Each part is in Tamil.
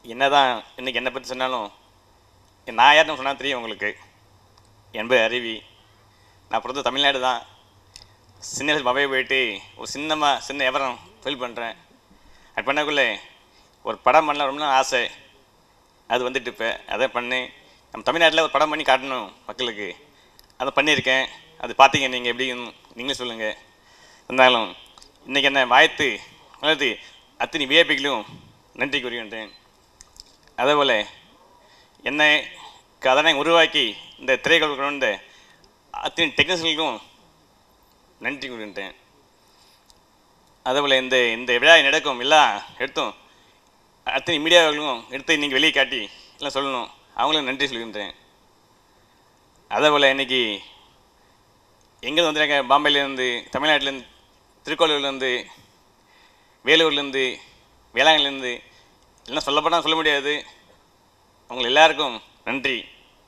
என்னதான் இன்னைக்கு என்னை பற்றி சொன்னாலும் நான் யாருன்னு சொன்னால் தெரியும் உங்களுக்கு என் பேர் அருவி நான் பிறந்த தமிழ்நாடு தான் சின்ன வயசு மொபைல் போயிட்டு ஒரு சின்னமாக சின்ன எவரம் ஃபீல் பண்ணுறேன் அது பண்ணக்குள்ளே ஒரு படம் பண்ணலாம் ரொம்ப நாள் ஆசை அது வந்துட்டு இப்போ அதை பண்ணி நம்ம தமிழ்நாட்டில் ஒரு படம் பண்ணி காட்டணும் மக்களுக்கு அதை பண்ணியிருக்கேன் அது பார்த்தீங்க நீங்கள் எப்படி நீங்களே சொல்லுங்கள் இருந்தாலும் இன்றைக்கி என்ன வாழ்த்து வளர்த்து அத்தனை விஐபிகளும் நன்றி கூறுகின்றேன் அதேபோல் என்னை கதனை உருவாக்கி இந்த திரைகள் கொண்ட அத்தனை டெக்னீஷியனுக்கும் நன்றி கூறுகின்றேன் அதேபோல் இந்த இந்த விழா நடக்கும் எல்லா எடுத்தும் அத்தனை மீடியாவுகளும் எடுத்து நீங்கள் வெளியே காட்டி எல்லாம் சொல்லணும் அவங்களும் நன்றி சொல்கின்றேன் அதேபோல் இன்னைக்கு எங்கே வந்துருக்காங்க பாம்பேலேருந்து தமிழ்நாட்டிலேருந்து திருக்கோளூர்லேருந்து வேலூர்லேருந்து வேளாங்கல்லேருந்து எல்லாம் சொல்லப்படாமல் சொல்ல முடியாது உங்கள் எல்லாருக்கும் நன்றி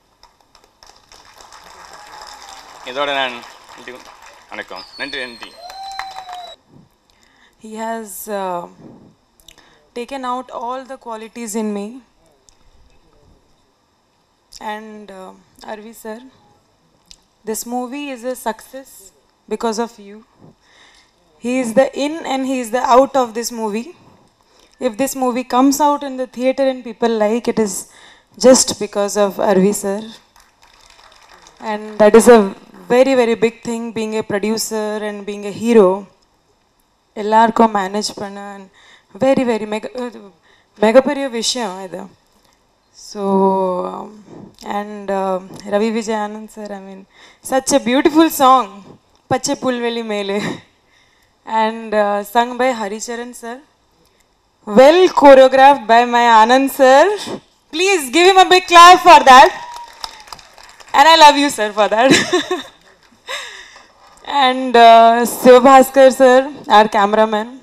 இதோட நான் வணக்கம் நன்றி நன்றி He has uh, taken out all the qualities in me. And uh, Arvi sir, this movie is a success because of you. He is the in and he is the out of this movie. If this movie comes out in the theater and people like it is just because of Arvi sir. And that is a very, very big thing being a producer and being a hero. எல்லாருக்கும் மேனேஜ் பண்ண வெரி வெரி மெக மிகப்பெரிய விஷயம் இது so and Ravi Vijay Anand sir I mean such a beautiful song பச்சை புல்வெளி மேலே and sung by Haricharan sir well choreographed by my Anand sir. Please give him a big clap for that. And I love you, sir, for that. and uh, Sivabhaskar sir, our cameraman,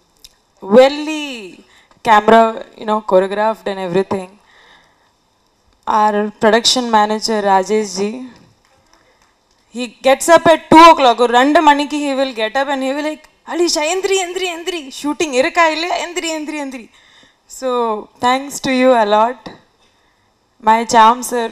welly camera, you know, choreographed and everything. Our production manager Rajesh ji, he gets up at 2 o'clock or ரெண்டு மணிக்கு he will get up and he will like Alisha எந்திரி எந்திரி எந்திரி ஷூட்டிங் இருக்கா இல்லையா எந்திரி எந்திரி எந்திரி so thanks to you a lot my Sam sir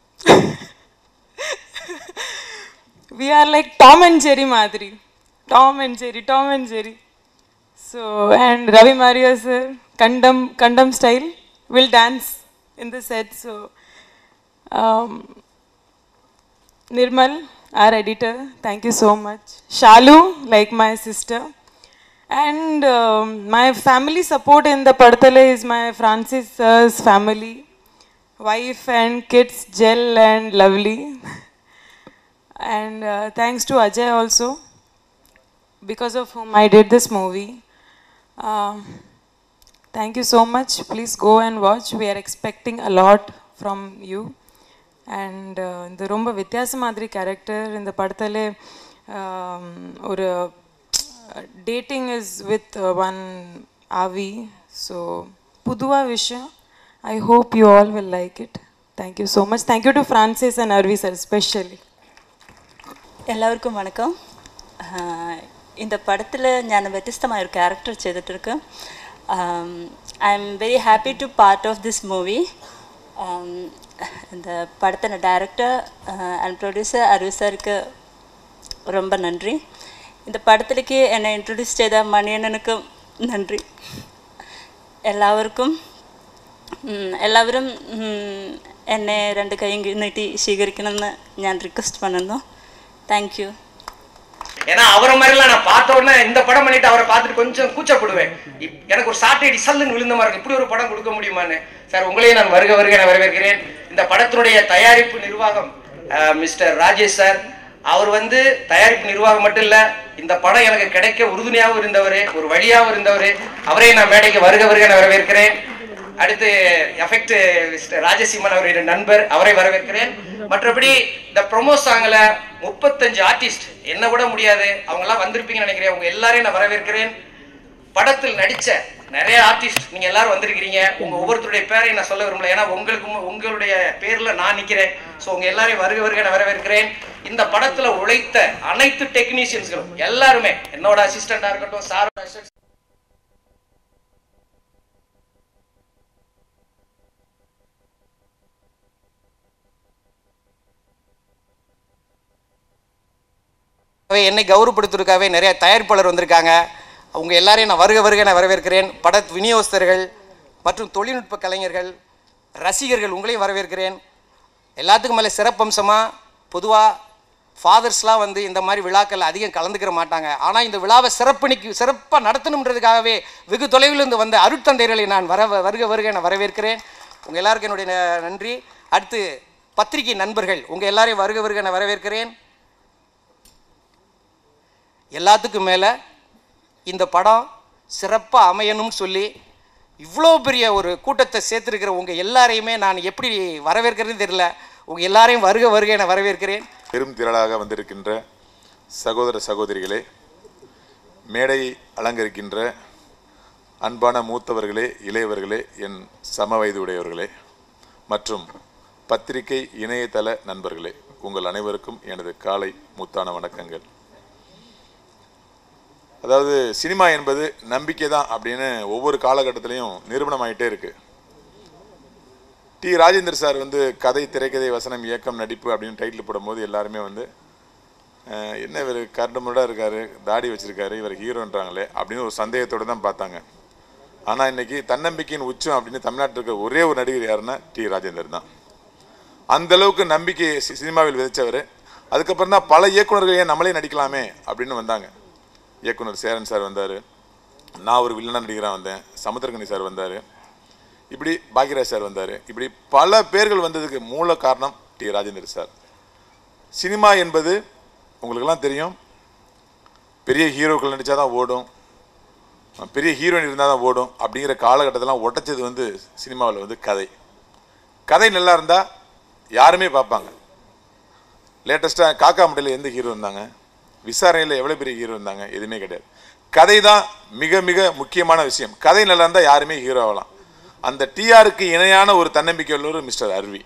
we are like Tom and Jerry Madri. Tom and Jerry, Tom and Jerry. So, and Ravi Maria sir, Kandam, Kandam style, will dance in the set. So, um, Nirmal, our editor, thank you so much. Shalu, like my sister. And um, my family support in the Padtale is my Francis sir's family. Wife and kids, Jel and Lovely. and uh, thanks to Ajay also, because of whom I did this movie. Um, thank you so much. Please go and watch. We are expecting a lot from you. And இந்த ரொம்ப வித்தியாச மாதிரி கேரக்டர் இந்த படத்தில் ஒரு டேட்டிங் இஸ் வித் ஒன் ஆவி ஸோ புதுவாக விஷயம் I hope you all will like it thank you so much thank you to Francis and Arvi sir specially എല്ലാവർക്കും വണക്കം ആഹ് இந்த படத்தில் ഞാൻ വ്യത്യസ്തമായ ഒരു ക്യാരക്ടർ ചെയ്തിട്ടിருக்கு I'm very happy to part of this movie இந்த படத்தின டைரக்டர் அண்ட் ப்ரொடியூசர் அருவி சாருக்கு ரொம்ப நன்றி இந்த படத்திലേക്ക് എന്നെ ഇൻട്രൊഡ്യൂസ് ചെയ്ത മണിയണ്ണനുക്കും നന്ദി എല്ലാവർക്കും ഉം, എല്ലാവരും ഉം, എന്നെ രണ്ട് കൈയും നീട്ടി സ്വീകരിക്കണമെന്ന് ഞാൻ റിക്വസ്റ്റ് பண்ணுന്നു താങ്ക് യു ஏன்னா அவரை மாதிரிலாம் நான் பார்த்த உடனே இந்த படம் பண்ணிட்டு அவரை பார்த்துட்டு கொஞ்சம் கூச்சப்படுவேன் இப்- எனக்கு ஒரு சாட்டடி சல்லுன்னு விழுந்த மாதிரி இருக்கு இப்படி ஒரு படம் கொடுக்க முடியுமான்னு சார் உங்களையும் நான் வருக வருக நான் வரவேற்கிறேன் இந்த படத்தினுடைய தயாரிப்பு நிர்வாகம் அஹ், மிஸ்டர் ராஜேஷ் சார் அவர் வந்து தயாரிப்பு நிர்வாகம் மட்டும் இல்ல இந்த படம் எனக்கு கிடைக்க உறுதுணையாகவும் இருந்தவர் ஒரு வழியாகவும் இருந்தவர் அவரை நான் மேடைக்கு வருக வருக நான் வரவேற்கிறேன் அடுத்து எஃபெக்ட் மிஸ்டர் ராஜசிம்மன் அவருடைய நண்பர் அவரை வரவேற்கிறேன் மற்றபடி இந்த ப்ரொமோ சாங்ல முப்பத்தஞ்சு ஆர்டிஸ்ட் என்ன விட முடியாது அவங்க எல்லாம் வந்திருப்பீங்கன்னு நினைக்கிறேன் உங்க எல்லாரையும் நான் வரவேற்கிறேன் படத்தில் நடிச்ச நிறைய ஆர்டிஸ்ட் நீங்க எல்லாரும் வந்திருக்கிறீங்க உங்க ஒவ்வொருத்தருடைய பேரையும் நான் சொல்ல விரும்பல ஏன்னா உங்களுக்கு மு- உங்களுடைய பேர்ல நான் நிக்கிறேன் சோ உங்க எல்லாரையும் வருக வருக நான் வரவேற்கிறேன் இந்த படத்துல உழைத்த அனைத்து டெக்னீஷியன்ஸ்களும் எல்லாருமே என்னோட அசிஸ்டண்டா இருக்கட்டும் சாரோட assistant அவை என்னை கௌரவப்படுத்துவதற்காகவே நிறைய தயாரிப்பாளர் வந்திருக்காங்க அவங்க எல்லாரையும் நான் வருக வருக நான் வரவேற்கிறேன் பட விநியோகஸ்தர்கள் மற்றும் தொழில்நுட்ப கலைஞர்கள் ரசிகர்கள் உங்களையும் வரவேற்கிறேன் எல்லாத்துக்கும் மேலே சிறப்பம்சமாக பொதுவாக ஃபாதர்ஸ்லாம் வந்து இந்த மாதிரி விழாக்கள் அதிகம் கலந்துக்கிற மாட்டாங்க ஆனால் இந்த விழாவை சிறப்பணிக்கு சிறப்பாக நடத்தணுன்றதுக்காகவே வெகு தொலைவிலிருந்து வந்த அருட்தந்தையர்களை நான் வர வருக வருக நான் வரவேற்கிறேன் உங்கள் எல்லாருக்கும் என்னுடைய ந- நன்றி அடுத்து பத்திரிகை நண்பர்கள் உங்கள் எல்லாரையும் வருக வருக நான் வரவேற்கிறேன் எல்லாத்துக்கும் மேலே இந்த படம் சிறப்பாக அமையணும்னு சொல்லி இவ்வளோ பெரிய ஒரு கூட்டத்தை சேர்த்துருக்கிற உங்கள் எல்லாரையுமே நான் எப்படி வரவேற்கிறதுன்னு தெரியல உங்கள் எல்லாரையும் வருக வருக என வரவேற்கிறேன் பெரும் திரளாக வந்திருக்கின்ற சகோதர சகோதரிகளே மேடை அலங்கரிக்கின்ற அன்பான மூத்தவர்களே இளையவர்களே என் சம வயது உடையவர்களே மற்றும் பத்திரிகை இணையதள நண்பர்களே உங்கள் அனைவருக்கும் எனது காலை முத்தான வணக்கங்கள் அதாவது சினிமா என்பது நம்பிக்கை தான் அப்படின்னு ஒவ்வொரு காலகட்டத்திலையும் நிரூபணமாயிட்டே இருக்கு டி ராஜேந்தர் சார் வந்து கதை திரைக்கதை வசனம் இயக்கம் நடிப்பு அப்படின்னு டைட்டில் போடும்போது எல்லாருமே வந்து அஹ், என்ன இவர் கரடுமுரடாக இருக்காரு தாடி வச்சிருக்காரு இவர் ஹீரோன்றாங்களே அப்படின்னு ஒரு சந்தேகத்தோடு தான் பார்த்தாங்க ஆனால் இன்னைக்கு தன்னம்பிக்கையின் உச்சம் அப்படின்னு தமிழ்நாட்டில் இருக்கிற ஒரே ஒரு நடிகர் யாருன்னா டி ராஜேந்தர் தான் அந்த அளவுக்கு நம்பிக்கை சி- சினிமாவில் விதைச்சவர் அதுக்கப்புறம் தான் பல இயக்குனர்கள் ஏன் நம்மளே நடிக்கலாமே அப்படின்னு வந்தாங்க இயக்குனர் சேரன் சார் வந்தார் நான் ஒரு வில்லனா நடிகராக வந்தேன் சமுத்திரகனி சார் வந்தார் இப்படி பாக்யராஜ் சார் வந்தார் இப்படி பல பேர்கள் வந்ததுக்கு மூல காரணம் டி ராஜேந்தர் சார் சினிமா என்பது உங்களுக்கெல்லாம் தெரியும் பெரிய ஹீரோக்கள் நடித்தா தான் ஓடும் பெரிய ஹீரோயின் இருந்தால் தான் ஓடும் அப்படிங்கிற காலகட்டத்தெல்லாம் உடைச்சது வந்து சினிமாவில் வந்து கதை கதை நல்லா இருந்தால் யாருமே பார்ப்பாங்க லேட்டஸ்ட்டாக காக்கா மட்டையில் எந்த ஹீரோ இருந்தாங்க விசாரணையில் எவ்வளோ பெரிய ஹீரோ இருந்தாங்க எதுவுமே கிடையாது கதை தான் மிக மிக முக்கியமான விஷயம் கதை நல்லா இருந்தால் யாருமே ஹீரோ ஆகலாம் அந்த டிஆருக்கு இணையான ஒரு தன்னம்பிக்கை உள்ளவர் மிஸ்டர் அருவி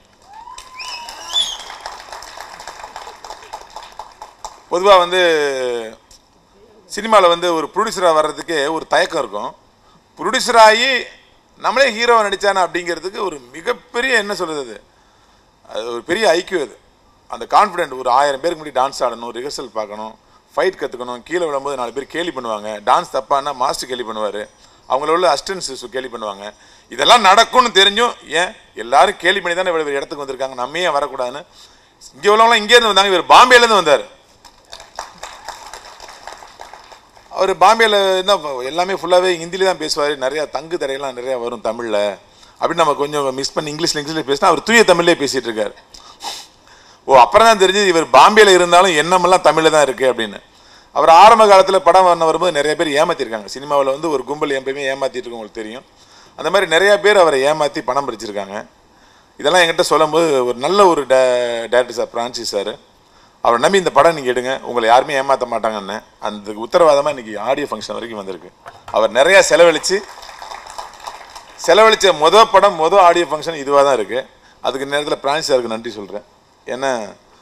பொதுவாக வந்து சினிமாவில் வந்து ஒரு ப்ரொடியூசராக வர்றதுக்கே ஒரு தயக்கம் இருக்கும் ப்ரொடியூசர் ஆகி நம்மளே ஹீரோவை நடித்தானே அப்படிங்கிறதுக்கு ஒரு மிகப்பெரிய என்ன சொல்கிறது அது அது ஒரு பெரிய ஐக்கியம் அது அந்த கான்ஃபிடென்ட் ஒரு ஆயிரம் பேருக்கு முன்னாடி டான்ஸ் ஆடணும் ரிஹர்சல் பார்க்கணும் ஃபைட் கற்றுக்கணும் கீழே விழும்போது நாலு பேர் கேலி பண்ணுவாங்க டான்ஸ் தப்பானா மாஸ்டர் கேலி பண்ணுவார் அவங்கள உள்ள அசிஸ்டன்ஸ் கேலி பண்ணுவாங்க இதெல்லாம் நடக்கும்னு தெரிஞ்சும் ஏன் எல்லாரும் கேலி பண்ணி தானே இவ்வளோ பெரிய இடத்துக்கு வந்திருக்காங்க நம்ம ஏன் வரக்கூடாதுன்னு இங்கே உள்ளவங்களாம் இங்கேருந்து வந்தாங்க இவர் பாம்பேலேருந்து வந்தார் அவர் பாம்பேல என்ன எல்லாமே ஃபுல்லாகவே ஹிந்தில தான் பேசுவார் நிறையா தங்கு தடையெல்லாம் நிறையா வரும் தமிழில் அப்படின்னு நம்ம கொஞ்சம் மிஸ் பண்ணி இங்கிலீஷ் இங்கிலீஷில் பேசினா அவர் தூய தமிழ்லே பேசிகிட்டு இருக்காரு ஓ அப்புறம் தான் தெரிஞ்சது இவர் பாம்பேல இருந்தாலும் எண்ணமெல்லாம் தமிழில் தான் இருக்குது அப்படின்னு அவர் ஆரம்ப காலத்தில் படம் பண்ண வரும்போது நிறைய பேர் ஏமாத்திருக்காங்க சினிமாவில் வந்து ஒரு கும்பல் எப்பயுமே ஏமாத்திட்டு இருக்கு உங்களுக்கு தெரியும் அந்த மாதிரி நிறைய பேர் அவரை ஏமாற்றி பணம் பறிச்சிருக்காங்க இதெல்லாம் என்கிட்ட சொல்லும்போது ஒரு நல்ல ஒரு டே டேரக்டர் சார் பிரான்சிஸ் சார் அவரை நம்பி இந்த படம் நீங்கள் எடுங்க உங்களை யாருமே ஏமாற்ற மாட்டாங்கன்னு அந்த உத்தரவாதமாக இன்னைக்கு ஆடியோ ஃபங்க்ஷன் வரைக்கும் வந்திருக்கு அவர் நிறையா செலவழித்து செலவழித்த மொதல் படம் மொதல் ஆடியோ ஃபங்க்ஷன் இதுவாக தான் இருக்குது அதுக்கு நேரத்தில் பிரான்சிஸ் சாருக்கு நன்றி சொல்கிறேன் ஏன்னா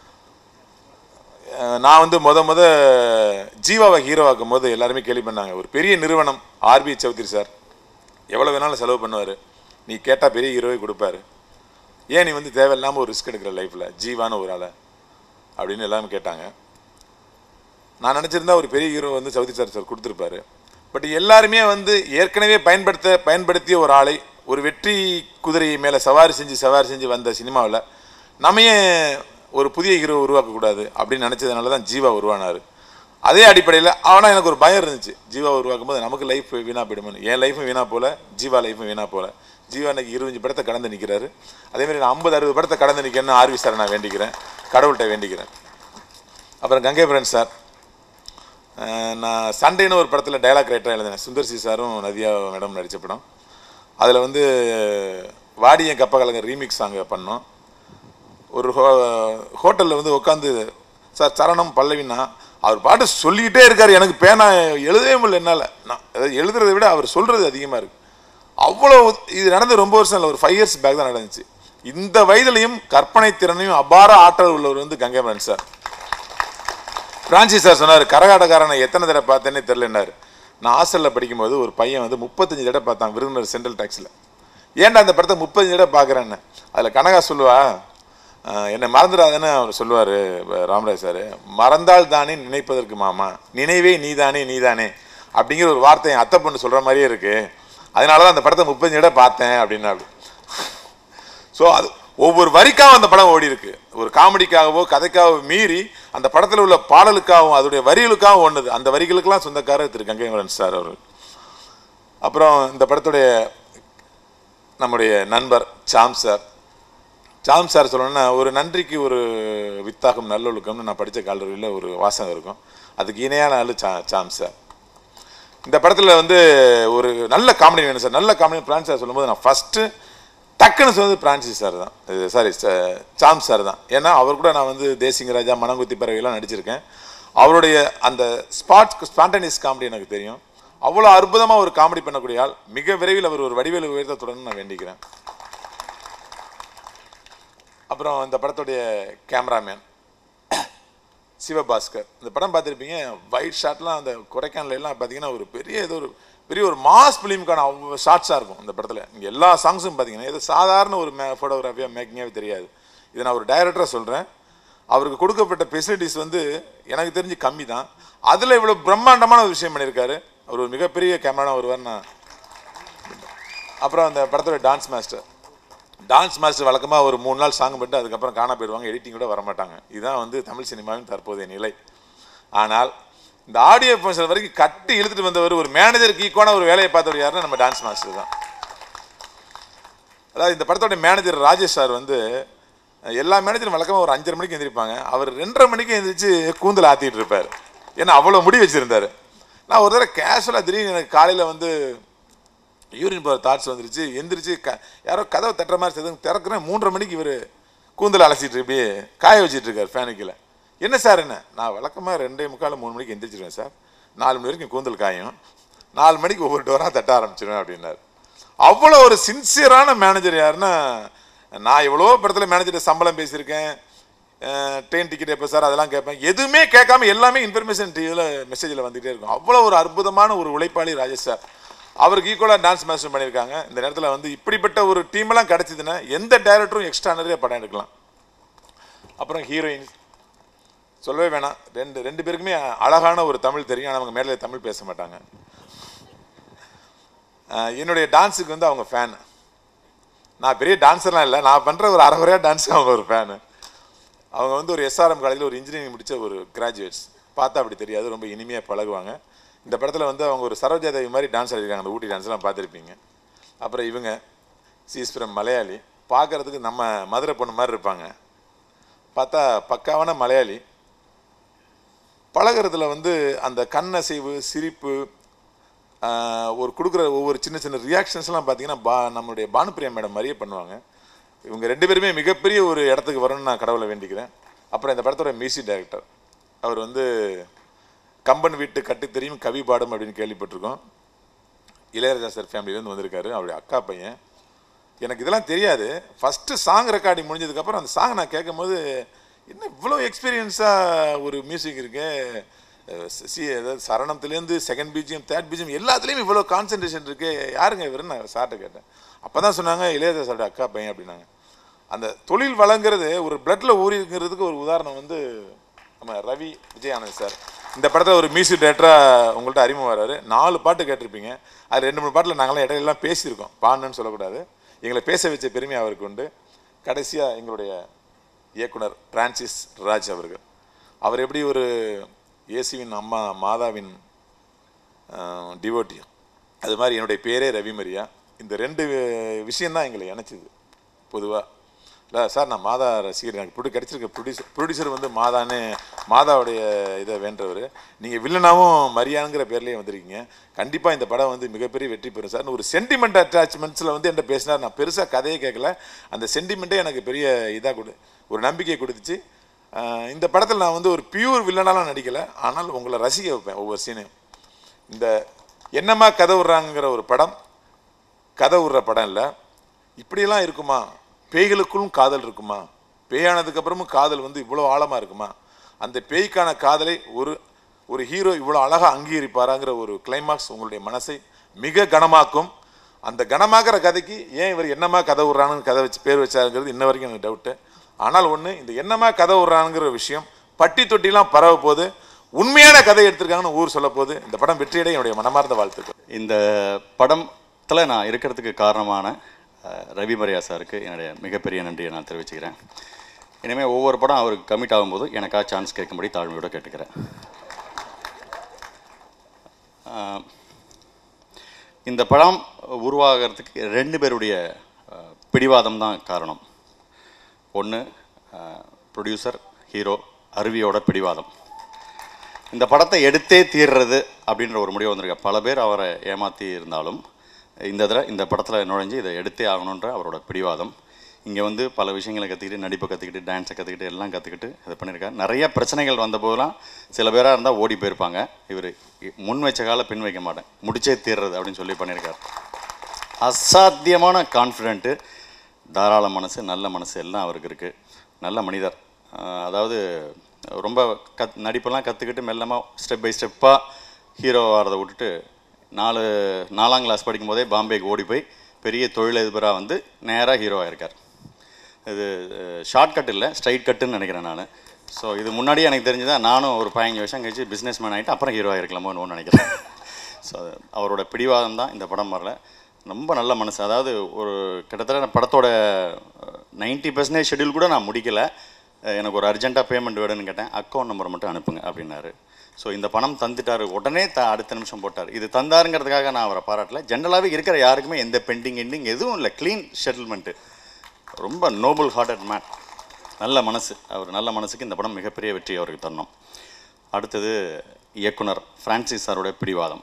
அஹ், நான் வந்து முத முத ஜீவாவை ஹீரோவாக்கும் போது எல்லாருமே கேள்வி பண்ணாங்க ஒரு பெரிய நிறுவனம் ஆர்பி சௌத்ரி சார் எவ்வளோ வேணாலும் செலவு பண்ணுவார் நீ கேட்டால் பெரிய ஹீரோவே கொடுப்பாரு ஏன் நீ வந்து தேவையில்லாமல் ஒரு ரிஸ்க் எடுக்கிற லைஃப்பில் ஜீவான ஒரு ஆளை அப்படின்னு எல்லாரும் கேட்டாங்க நான் நினச்சிருந்தா ஒரு பெரிய ஹீரோ வந்து சவுதி சார் சார் கொடுத்துருப்பாரு பட் எல்லாருமே வந்து ஏற்கனவே பயன்படுத்த பயன்படுத்திய ஒரு ஆளை ஒரு வெற்றி குதிரை மேலே சவாரி செஞ்சு சவாரி செஞ்சு வந்த சினிமாவில் நம்ம ஏன் ஒரு புதிய ஹீரோ உருவாக்கக்கூடாது அப்படின்னு நினச்சதுனால தான் ஜீவா உருவானார் அதே அடிப்படையில் ஆனால் எனக்கு ஒரு பயம் இருந்துச்சு ஜீவா உருவாக்கும் போது நமக்கு லைஃப் வீணாக போயிடுமோன்னு என் லைஃபும் வீணாக போல ஜீவா லைஃபும் வீணாக போல ஜீவா இன்னைக்கு இருபஞ்சு படத்தை கடந்து நிற்கிறாரு அதேமாதிரி நான் ஐம்பது அறுபது படத்தை கடந்து நிற்கணும்னு ஆர்வி சார் நான் வேண்டிக்கிறேன் கடவுள்கிட்ட வேண்டிக்கிறேன் அப்புறம் கங்கை பிரன் சார் அஹ் நான் சண்டேன்னு ஒரு படத்தில் டைலாக் ரைட்டராக எழுதினேன் சுந்தர் சி சாரும் நதியா மேடம் நடித்த படம் அதில் வந்து வாடியன் கப்ப கலங்க ரீமிக்ஸ் சாங் பண்ணோம் ஒரு ஹோ ஹோட்டலில் வந்து உட்காந்து சார் சரணம் பல்லவின்னா அவர் பாட்டு சொல்லிக்கிட்டே இருக்கார் எனக்கு பேனா எழுதவே முடியல என்னால் நான் அதாவது எழுதுறதை விட அவர் சொல்கிறது அதிகமாக இருக்குது அவ்வளோ இது நடந்து ரொம்ப வருஷம் இல்லை ஒரு ஃபைவ் இயர்ஸ் பேக் தான் நடந்துச்சு இந்த வயதிலையும் கற்பனை திறனையும் அபார ஆற்றல் உள்ளவர் வந்து கங்கைமரன் சார் பிரான்சிஸ் சார் சொன்னார் கரகாட்டக்காரனை எத்தனை தடவை பார்த்தேன்னே தெரிலன்னாரு நான் ஹாஸ்டலில் படிக்கும்போது ஒரு பையன் வந்து முப்பத்தஞ்சு தடவை பார்த்தான் விருதுநகர் சென்ட்ரல் டேக்ஸில் ஏன்டா அந்த படத்தை முப்பத்தஞ்சு தடவை பார்க்குறேன்னு அதில் கனகா சொல்லுவா ஆஹ் என்னை மறந்துடாதன்னு அவர் சொல்லுவார் ராமராஜ் சார் மறந்தால் தானே நினைப்பதற்கு மாமா நினைவே நீதானே நீதானே அப்படிங்கிற ஒரு வார்த்தை என் அத்தை பொண்ணு சொல்கிற மாதிரியே இருக்குது அதனால தான் அந்த படத்தை முப்பத்தஞ்சு இடம் பார்த்தேன் அப்படின்னா ஸோ அது ஒவ்வொரு வரிக்காகவும் அந்த படம் ஓடி இருக்கு ஒரு காமெடிக்காகவோ கதைக்காகவோ மீறி அந்த படத்தில் உள்ள பாடலுக்காகவும் அதோடைய வரிகளுக்காகவும் ஒன்றுது அந்த வரிகளுக்கெல்லாம் சொந்தக்காரர் திரு கங்கை அமரன் சார் அவர் அப்புறம் இந்த படத்துடைய நம்முடைய நண்பர் சாம் சார் சாம் சார் சொல்லணும்னா ஒரு நன்றிக்கு ஒரு வித்தாகும் நல்லொழுக்கம்னு நான் படித்த கல்லூரியில் ஒரு வாசகம் இருக்கும் அதுக்கு இணையான ஆளு சா சாம் சார் இந்த படத்தில் வந்து ஒரு நல்ல காமெடி வேணும் சார் நல்ல காமெடி பிரான்ஸ் சார் சொல்லும்போது நான் ஃபஸ்ட்டு டக்குன்னு சொன்னது பிரான்சிஸ் சார் தான் சாரி சாம் சார் தான் ஏன்னா அவர் கூட நான் வந்து தேசிங்க ராஜா மனங்குத்தி பறவைலாம் நடிச்சிருக்கேன் அவருடைய அந்த ஸ்பாட் ஸ்பான்டனியஸ் காமெடி எனக்கு தெரியும் அவ்வளோ அற்புதமாக ஒரு காமெடி பண்ணக்கூடிய ஆள் மிக விரைவில் அவர் ஒரு வடிவேலு உயர்த்தத்துடன் நான் வேண்டிக்கிறேன் அப்புறம் இந்த படத்துடைய கேமராமேன் சிவபாஸ்கர் இந்த படம் பார்த்துருப்பீங்க ஒயிட் ஷாட்லாம் அந்த கொடைக்கானல்ல எல்லாம் பார்த்தீங்கன்னா ஒரு பெரிய ஏதோ ஒரு பெரிய ஒரு மாஸ் ஃபிலிமுக்கான அவ்வளோ ஷார்ட்ஸாக இருக்கும் இந்த படத்தில் இங்கே எல்லா சாங்ஸும் பார்த்தீங்கன்னா இது சாதாரண ஒரு மே ஃபோட்டோகிராஃபியாக மேக்கிங்காகவே தெரியாது இதை நான் ஒரு டைரக்டராக சொல்கிறேன் அவருக்கு கொடுக்கப்பட்ட ஃபெசிலிட்டிஸ் வந்து எனக்கு தெரிஞ்சு கம்மி தான் அதில் இவ்வளோ பிரம்மாண்டமான ஒரு விஷயம் பண்ணியிருக்காரு அவர் ஒரு மிகப்பெரிய கேமரா வருவார் நான் அப்புறம் அந்த படத்தோட டான்ஸ் மாஸ்டர் டான்ஸ் மாஸ்டர் வழக்கமாக ஒரு மூணு நாள் சாங் பண்ணிட்டு அதுக்கப்புறம் காண போயிடுவாங்க எடிட்டிங் கூட வரமாட்டாங்க இதுதான் வந்து தமிழ் சினிமாவின் தற்போதைய நிலை ஆனால் இந்த ஆடியோ ஃபங்க்ஷன் வரைக்கும் கட்டி இழுத்துட்டு வந்தவர் ஒரு மேனேஜருக்கு ஈக்குவான ஒரு வேலையை பார்த்தவர் யாருன்னா நம்ம டான்ஸ் மாஸ்டர் தான் அதாவது இந்த படத்தோட மேனேஜர் ராஜேஷ் சார் வந்து எல்லா மேனேஜரும் வழக்கமாக ஒரு அஞ்சரை மணிக்கு எந்திரிப்பாங்க அவர் ரெண்டரை மணிக்கு எந்திரிச்சு கூந்தல் ஆற்றிட்டு இருப்பார் ஏன்னா அவ்வளோ முடி வச்சுருந்தாரு நான் ஒரு தடவை கேஷுவலாக திடீர்னு எனக்கு காலையில் வந்து யூரின் போகிற தாட்ஸ் வந்துருச்சு எந்திரிச்சு க யாரோ கதவை தட்டுற மாதிரி செது திறக்கிறேன் மூன்றரை மணிக்கு இவர் கூந்தல் அலசிட்டு இப்படியே காய வச்சிட்டு இருக்கார் ஃபேனுக்கில் என்ன சார் என்ன நான் வழக்கமாக ரெண்டே முக்கால் மூணு மணிக்கு எந்திரிச்சிருவேன் சார் நாலு மணி வரைக்கும் கூந்தல் காயும் நாலு மணிக்கு ஒவ்வொரு டோராக தட்ட ஆரம்பிச்சிருவேன் அப்படின்னாரு அவ்வளோ ஒரு சின்சியரான மேனேஜர் யாருன்னா நான் எவ்வளோ படத்தில் மேனேஜர் சம்பளம் பேசியிருக்கேன் ட்ரெயின் டிக்கெட் எப்போ சார் அதெல்லாம் கேட்பேன் எதுவுமே கேட்காம எல்லாமே இன்ஃபர்மேஷன் டிவியில் மெசேஜில் வந்துகிட்டே இருக்கும் அவ்வளோ ஒரு அற்புதமான ஒரு உழைப்பாளி ராஜேஷ் சார் அவருக்கு ஈக்குவலாக டான்ஸ் மாஸ்டர் பண்ணியிருக்காங்க இந்த நேரத்தில் வந்து இப்படிப்பட்ட ஒரு டீமெல்லாம் கிடச்சிதுன்னா எந்த டைரக்டரும் எக்ஸ்ட்ரா நிறைய படம் எடுக்கலாம் அப்புறம் ஹீரோயின் சொல்லவே வேணாம் ரெண்டு ரெண்டு பேருக்குமே அழகான ஒரு தமிழ் தெரியும் ஆனால் அவங்க மேலே தமிழ் பேச மாட்டாங்க அஹ் என்னுடைய டான்ஸுக்கு வந்து அவங்க ஃபேன் நான் பெரிய டான்ஸர்லாம் இல்லை நான் பண்ணுற ஒரு அரை குறையாக டான்ஸுக்கு அவங்க ஒரு ஃபேனு அவங்க வந்து ஒரு எஸ்ஆர்எம் காலேஜில் ஒரு இன்ஜினியரிங் முடித்த ஒரு கிராஜுவேட்ஸ் பார்த்தா அப்படி தெரியாது ரொம்ப இனிமையாக பழகுவாங்க இந்த படத்தில் வந்து அவங்க ஒரு சரோஜா தேவி மாதிரி டான்ஸ் ஆடிருக்காங்க அந்த ஊட்டி டான்ஸ்லாம் பார்த்துருப்பீங்க அப்புறம் இவங்க சீஸ்புரம் மலையாளி பார்க்குறதுக்கு நம்ம மதுரை பொண்ணு மாதிரி இருப்பாங்க பார்த்தா பக்காவான மலையாளி பழகுறதுல வந்து அந்த கண்ணசைவு சிரிப்பு ஆஹ், ஒரு கொடுக்குற ஒவ்வொரு சின்ன சின்ன ரியாக்ஷன்ஸ்லாம் பார்த்தீங்கன்னா பா நம்மளுடைய பானுப்பிரியா மேடம் மாதிரியே பண்ணுவாங்க இவங்க ரெண்டு பேருமே மிகப்பெரிய ஒரு இடத்துக்கு வரணும்னு நான் கடவுளை வேண்டிக்கிறேன் அப்புறம் இந்த படத்தோட மியூசிக் டைரக்டர் அவர் வந்து கம்பன் வீட்டு கட்டு தெரியும் கவி பாடும் அப்படின்னு கேள்விப்பட்டிருக்கோம் இளையராஜா சார் ஃபேமிலியிலேருந்து வந்திருக்காரு அவருடைய அக்கா பையன் எனக்கு இதெல்லாம் தெரியாது ஃபஸ்ட்டு சாங் ரெக்கார்டிங் முடிஞ்சதுக்கப்புறம் அந்த சாங் நான் கேட்கும்போது என்ன இவ்வளோ எக்ஸ்பீரியன்ஸாக ஒரு மியூசிக் இருக்கு அஹ் சி அதாவது சரணத்துலேருந்து செகண்ட் பீஜியம் தேர்ட் பீஜியம் எல்லாத்துலேயும் இவ்வளோ கான்சன்ட்ரேஷன் இருக்கு யாருங்க இவருன்னு நான் சார்ட்ட கேட்டேன் அப்போ தான் சொன்னாங்க இளையராஜா சாரோட அக்கா பையன் அப்படின்னாங்க அந்த தொழில் வளங்கிறது ஒரு பிளட்ல ஊறிங்கிறதுக்கு ஒரு உதாரணம் வந்து நம்ம ரவி விஜய் ஆனந்த் சார் இந்த படத்தில் ஒரு மியூசிக் டேரக்டராக உங்கள்கிட்ட அறிமுகம் வராரு நாலு பாட்டு கேட்டிருப்பீங்க அது ரெண்டு மூணு பாட்டில் நாங்களாம் இடையிலாம் பேசியிருக்கோம் பாடுன்னு சொல்லக்கூடாது எங்களை பேச வச்ச பெருமை அவருக்கு உண்டு கடைசியாக எங்களுடைய இயக்குனர் பிரான்சிஸ் ராஜ் அவர்கள் அவர் எப்படி ஒரு இயேசுவின் அம்மா மாதாவின் டிவோட்டி அது மாதிரி என்னுடைய பேரே ரவி மரியா இந்த ரெண்டு விஷயந்தான் எங்களை இணைச்சிது பொதுவாக இல்லை சார் நான் மாதா ரசிகர் எனக்கு ப்ரொடியூ கிடச்சிருக்க ப்ரொடியூசர் ப்ரொடியூசர் வந்து மாதான்னு மாதாவுடைய இதை வேண்டவர் நீங்கள் வில்லனாவும் மரியாங்கிற பேர்லேயே வந்திருக்கீங்க கண்டிப்பாக இந்த படம் வந்து மிகப்பெரிய வெற்றி பெறும் சார் ஒரு சென்டிமெண்ட் அட்டாச்மெண்ட்ஸில் வந்து என்கிட்ட பேசினார் நான் பெருசாக கதையே கேட்கல அந்த சென்டிமெண்ட்டே எனக்கு பெரிய இதாக கொடு ஒரு நம்பிக்கை கொடுத்துச்சு ஆஹ் இந்த படத்தில் நான் வந்து ஒரு பியூர் வில்லனாலாம் நடிக்கலை ஆனால் உங்களை ரசிக்க வைப்பேன் ஒவ்வொரு சீனையும் இந்த என்னம்மா கதை விட்றாங்கிற ஒரு படம் கதை விடுற படம் இல்லை இப்படியெல்லாம் இருக்குமா பேய்களுக்குள்ளும் காதல் இருக்குமா பேயானதுக்கு அப்புறமும் காதல் வந்து இவ்வளோ ஆழமாக இருக்குமா அந்த பேய்க்கான காதலை ஒரு ஒரு ஹீரோ இவ்வளோ அழகாக அங்கீகரிப்பாராங்கிற ஒரு கிளைமாக்ஸ் உங்களுடைய மனசை மிக கனமாக்கும் அந்த கனமாக்குற கதைக்கு ஏன் இவர் என்னமா கதை விட்றான்னு கதை வச்சு பேர் வச்சாருங்கிறது இன்ன வரைக்கும் எனக்கு டவுட்டு ஆனால் ஒன்று இந்த என்னமா கதை விடுறாங்கிற விஷயம் பட்டி தொட்டிலாம் பரவ போது உண்மையான கதை எடுத்திருக்காங்கன்னு ஊர் சொல்ல போது இந்த படம் வெற்றியடைய என்னுடைய மனமார்ந்த வாழ்த்துக்கள் இந்த படத்தில் நான் இருக்கிறதுக்கு காரணமான அஹ், ரவி மரியா சாருக்கு என்னுடைய மிகப்பெரிய நன்றியை நான் தெரிவிச்சுக்கிறேன் இனிமேல் ஒவ்வொரு படம் அவருக்கு கமிட் ஆகும்போது எனக்கா சான்ஸ் கேட்கும்படி தாழ்மையோட கேட்டுக்கிறேன் அஹ், இந்த படம் உருவாகிறதுக்கு ரெண்டு பேருடைய அஹ், பிடிவாதம் தான் காரணம் ஒன்று ப்ரொடியூசர் ஹீரோ அருவியோட பிடிவாதம் இந்த படத்தை எடுத்தே தீர்றது அப்படின்ற ஒரு முடிவு வந்திருக்க பல பேர் அவரை ஏமாற்றி இருந்தாலும் இந்த தடவை இந்த படத்தில் நுழைஞ்சு இதை எடுத்தே ஆகணுன்ற அவரோட பிடிவாதம் இங்கே வந்து பல விஷயங்களை கற்றுக்கிட்டு நடிப்பை கற்றுக்கிட்டு டான்ஸை கற்றுக்கிட்டு எல்லாம் கற்றுக்கிட்டு இதை பண்ணியிருக்காரு நிறைய பிரச்சனைகள் வந்த போதெல்லாம் சில பேராக இருந்தால் ஓடி போயிருப்பாங்க இவர் முன் வச்ச கால பின் வைக்க மாட்டேன் முடிச்சே தீர்றது அப்படின்னு சொல்லி பண்ணியிருக்காரு அசாத்தியமான கான்ஃபிடென்ட்டு தாராள மனசு நல்ல மனசு எல்லாம் அவருக்கு இருக்குது நல்ல மனிதர் ஆஹ் அதாவது ரொம்ப கத் நடிப்பெல்லாம் கற்றுக்கிட்டு மெல்லமாக ஸ்டெப் பை ஸ்டெப்பாக ஹீரோ ஆகிறத விட்டுட்டு நாலு நாலாம் கிளாஸ் படிக்கும்போதே பாம்பேக்கு ஓடி போய் பெரிய தொழிலதிபராக வந்து நேராக ஹீரோ ஆயிருக்கார் இது ஷார்ட் கட் இல்லை ஸ்ட்ரைட் கட்டுன்னு நினைக்கிறேன் நான் ஸோ இது முன்னாடியே எனக்கு தெரிஞ்சுதான் நானும் ஒரு பதினஞ்சு வருஷம் கழிச்சு பிஸ்னஸ் மேன் ஆகிட்டு அப்புறம் ஹீரோ ஆயிருக்கலாமோன்னு நினைக்கிறேன் ஸோ அவரோட பிடிவாதம் தான் இந்த படம் வரல ரொம்ப நல்ல மனசு அதாவது ஒரு கிட்டத்தட்ட நான் படத்தோட நைன்ட்டி பர்சன்டேஜ் ஷெட்யூல் கூட நான் முடிக்கல அஹ் எனக்கு ஒரு அர்ஜென்ட்டாக பேமெண்ட் வேணும்னு கேட்டேன் அக்கௌண்ட் நம்பரை மட்டும் அனுப்புங்க அப்படின்னாரு ஸோ இந்த பணம் தந்துட்டாரு உடனே த அடுத்த நிமிஷம் போட்டார் இது தந்தாருங்கிறதுக்காக நான் அவரை பாராட்டல ஜென்ரலாகவே இருக்கிற யாருக்குமே எந்த பெண்டிங் எண்டிங் எதுவும் இல்லை க்ளீன் செட்டில்மெண்ட்டு ரொம்ப நோபல் ஹார்ட்டட் மேன் நல்ல மனசு அவர் நல்ல மனசுக்கு இந்த படம் மிகப்பெரிய வெற்றி அவருக்கு தரணும் அடுத்தது இயக்குனர் ஃப்ரான்சிஸ் சாரோட பிடிவாதம்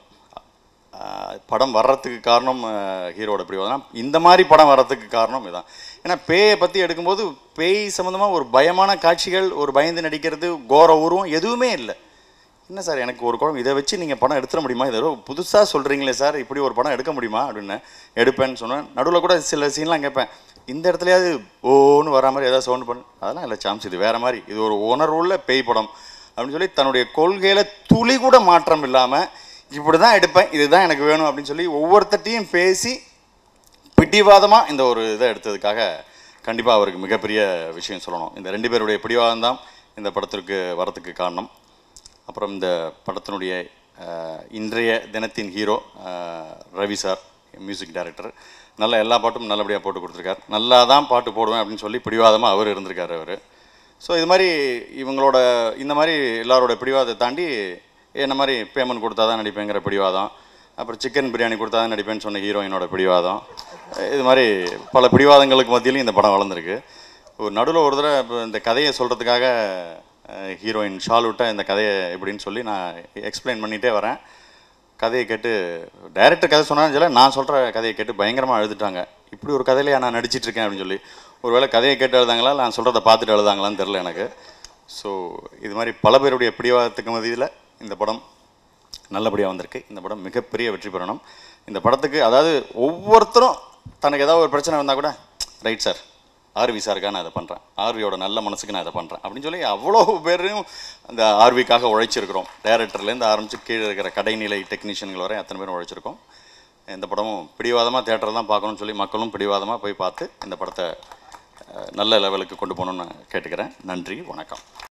ஆஹ் படம் வர்றதுக்கு காரணம் ஆஹ் ஹீரோட பிடிவாதம் இந்த மாதிரி படம் வர்றதுக்கு காரணம் இதான் ஏன்னா பேயை பற்றி எடுக்கும்போது பேய் சம்மந்தமாக ஒரு பயமான காட்சிகள் ஒரு பயந்து நடிக்கிறது கோர உருவம் எதுவுமே இல்லை என்ன சார் எனக்கு ஒரு குழம்பு இதை வச்சு நீங்கள் படம் எடுத்துட முடியுமா இதை புதுசாக சொல்கிறீங்களே சார் இப்படி ஒரு படம் எடுக்க முடியுமா அப்படின்னு எடுப்பேன்னு சொன்னேன் நடுவில் கூட சில சீன்லாம் கேட்பேன் இந்த இடத்துலயாவது ஓன்னு வரா மாதிரி ஏதாவது சவுண்ட் பண்ணு அதெல்லாம் இல்லை சாம்ஸ் இது வேற மாதிரி இது ஒரு உணர்வுள்ள பேய் படம் அப்படின்னு சொல்லி தன்னுடைய கொள்கையில் துளி கூட மாற்றம் இல்லாமல் இப்படி தான் எடுப்பேன் இதுதான் எனக்கு வேணும் அப்படின்னு சொல்லி ஒவ்வொருத்தட்டையும் பேசி பிடிவாதமாக இந்த ஒரு இதை எடுத்ததுக்காக கண்டிப்பாக அவருக்கு மிகப்பெரிய விஷயம் சொல்லணும் இந்த ரெண்டு பேருடைய பிடிவாதம் தான் இந்த படத்திற்கு வரத்துக்கு காரணம் அப்புறம் இந்த படத்தினுடைய அஹ், இன்றைய தினத்தின் ஹீரோ அஹ், ரவி சார் மியூசிக் டைரக்டர் நல்ல எல்லா பாட்டும் நல்லபடியாக போட்டு கொடுத்துருக்கார் நல்லா தான் பாட்டு போடுவேன் அப்படின்னு சொல்லி பிடிவாதமாக அவர் இருந்திருக்காரு அவர் ஸோ இது மாதிரி இவங்களோட இந்த மாதிரி எல்லாரோட பிடிவாதத்தை தாண்டி என்ன மாதிரி பேமெண்ட் கொடுத்தா தான் நடிப்பேங்கிற பிடிவாதம் அப்புறம் சிக்கன் பிரியாணி கொடுத்தா தான் நடிப்பேன்னு சொன்ன ஹீரோயினோட பிடிவாதம் இது மாதிரி பல பிடிவாதங்களுக்கு மத்தியிலும் இந்த படம் வளர்ந்துருக்கு ஒரு நடுவில் ஒரு தடவை இப்போ இந்த கதையை சொல்கிறதுக்காக ஹீரோயின் ஷால் விட்ட இந்த கதையை எப்படின்னு சொல்லி நான் எக்ஸ்பிளைன் பண்ணிகிட்டே வரேன் கதையை கேட்டு டைரக்டர் கதை சொன்னாலும் சொல்ல நான் சொல்கிற கதையை கேட்டு பயங்கரமாக அழுதுட்டாங்க இப்படி ஒரு கதையிலையா நான் நடிச்சிட்டு இருக்கேன் அப்படின்னு சொல்லி ஒருவேளை கதையை கேட்டு எழுதாங்களா இல்லை நான் சொல்கிறத பார்த்துட்டு எழுதாங்களான்னு தெரில எனக்கு ஸோ இது மாதிரி பல பேருடைய பிடிவாதத்துக்கு மத்தியில் இந்த படம் நல்லபடியாக வந்திருக்கு இந்த படம் மிகப்பெரிய வெற்றி பெறணும் இந்த படத்துக்கு அதாவது ஒவ்வொருத்தரும் தனக்கு ஏதாவது ஒரு பிரச்சனை வந்தால் கூட ரைட் சார் ஆர்வி சாருக்காக நான் இதை பண்ணுறேன் ஆர்வியோட நல்ல மனசுக்கு நான் இதை பண்ணுறேன் அப்படின்னு சொல்லி அவ்வளோ பேரையும் அந்த ஆர்விக்காக உழைச்சிருக்கிறோம் டேரக்டர்லேருந்து ஆரம்பித்து கீழே இருக்கிற கடைநிலை டெக்னீஷியன்கள் வரை அத்தனை பேரும் உழைச்சிருக்கோம் இந்த படமும் பிடிவாதமாக தேட்டரில் தான் பார்க்கணும்னு சொல்லி மக்களும் பிடிவாதமாக போய் பார்த்து இந்த படத்தை அஹ், நல்ல லெவலுக்கு கொண்டு போகணுன்னு நான் கேட்டுக்கிறேன் நன்றி வணக்கம்